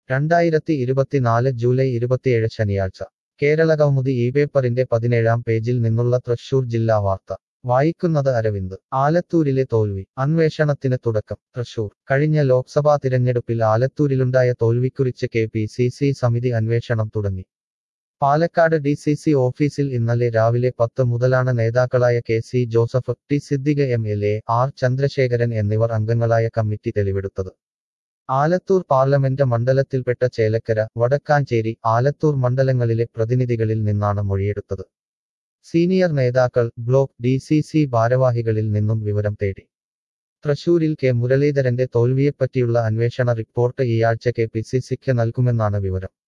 രണ്ടായിരത്തി ഇരുപത്തിനാല് ജൂലൈ ഇരുപത്തിയേഴ് ശനിയാഴ്ച കേരള കൗമുദി ഈ പേപ്പറിന്റെ പതിനേഴാം പേജിൽ നിന്നുള്ള തൃശൂർ ജില്ലാ വാർത്ത വായിക്കുന്നത് അരവിന്ദ് ആലത്തൂരിലെ തോൽവി അന്വേഷണത്തിന് തുടക്കം തൃശൂർ കഴിഞ്ഞ ലോക്സഭാ തിരഞ്ഞെടുപ്പിൽ ആലത്തൂരിലുണ്ടായ തോൽവിക്കുറിച്ച് കെ പി സി സി സമിതി അന്വേഷണം തുടങ്ങി പാലക്കാട് ഡി സി സി ഓഫീസിൽ ഇന്നലെ രാവിലെ പത്ത് മുതലാണ് നേതാക്കളായ K C Joseph T Siddique M L A R Chandrasekharan എന്നിവർ അംഗങ്ങളായ കമ്മിറ്റി തെളിവെടുത്തത് ആലത്തൂർ പാർലമെന്റ് മണ്ഡലത്തിൽപ്പെട്ട ചേലക്കര വടക്കാഞ്ചേരി ആലത്തൂർ മണ്ഡലങ്ങളിലെ പ്രതിനിധികളിൽ നിന്നാണ് മൊഴിയെടുത്തത് സീനിയർ നേതാക്കൾ ബ്ലോക്ക് ഡി സി സി ഭാരവാഹികളിൽ നിന്നും വിവരം തേടി തൃശൂരിൽ കെ മുരളീധരന്റെ തോൽവിയെപ്പറ്റിയുള്ള അന്വേഷണ റിപ്പോർട്ട് ഈയാഴ്ച കെ പി സി സിക്ക് നൽകുമെന്നാണ് വിവരം